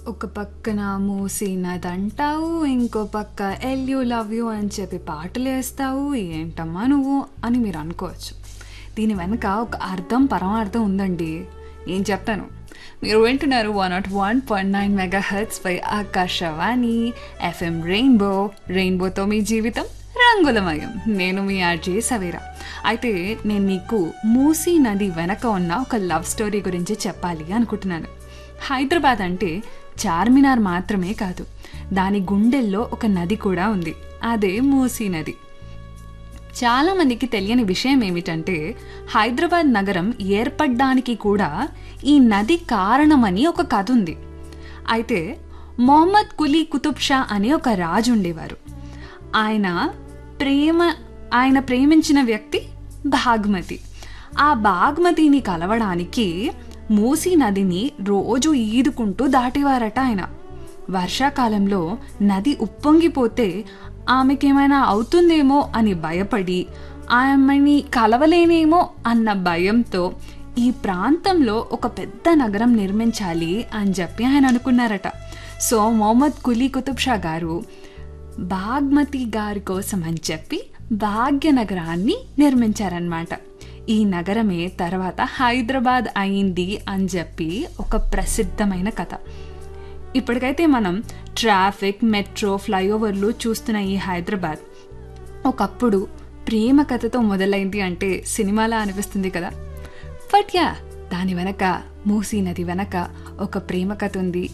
ఒక పక్కన మూసి నదంటావు ఇంకో పక్క ఎల్ యూ లవ్ యూ అని చెప్పి పాటలు వేస్తావు ఏంటమ్మా నువ్వు అని మీరు అనుకోవచ్చు దీని వెనక ఒక అర్థం పరమార్థం ఉందండి ఏం చెప్తాను మీరు వింటున్నారు one not one point nine mega hertz పై ఆకాశవాణి ఎఫ్ఎం రెయిన్బో రెయిన్బోతో మీ జీవితం రంగులమయం నేను మీ ఆర్జే సవేరా అయితే నేను మీకు మూసీ నది వెనక ఉన్న ఒక లవ్ స్టోరీ గురించి చెప్పాలి అనుకుంటున్నాను హైదరాబాద్ అంటే చార్మినార్ మాత్రమే కాదు దాని గుండెల్లో ఒక నది కూడా ఉంది అదే మూసీ నది చాలామందికి తెలియని విషయం ఏమిటంటే హైదరాబాద్ నగరం ఏర్పడ్డానికి కూడా ఈ నది కారణమని ఒక కథ ఉంది అయితే మొహమ్మద్ కులీ కుతుబ్ షా అనే ఒక రాజు ఉండేవారు ఆయన ప్రేమ ఆయన ప్రేమించిన వ్యక్తి భాగ్మతి ఆ భాగ్మతిని కలవడానికి మూసీ నదిని రోజు ఈదుకుంటూ దాటేవారట ఆయన వర్షాకాలంలో నది ఉప్పొంగిపోతే ఆమెకేమైనా అవుతుందేమో అని భయపడి ఆమెని కలవలేనేమో అన్న భయంతో ఈ ప్రాంతంలో ఒక పెద్ద నగరం నిర్మించాలి అని చెప్పి ఆయన అనుకున్నారట సో మొహమ్మద్ కులీ కుతుబ్ షా గారు బాగ్మతి గారి కోసం అని చెప్పి భాగ్యనగరాన్ని నిర్మించారనమాట ఈ నగరమే తర్వాత హైదరాబాద్ అయింది అని చెప్పి ఒక ప్రసిద్ధమైన కథ ఇప్పటికైతే మనం ట్రాఫిక్ మెట్రో ఫ్లైఓవర్లు చూస్తున్న ఈ హైదరాబాద్ ఒకప్పుడు ప్రేమ కథతో మొదలైంది అంటే సినిమాలా అనిపిస్తుంది కదా బట్ యా దాని వెనక మూసీ నది వెనక ఒక ప్రేమ కథ ఉంది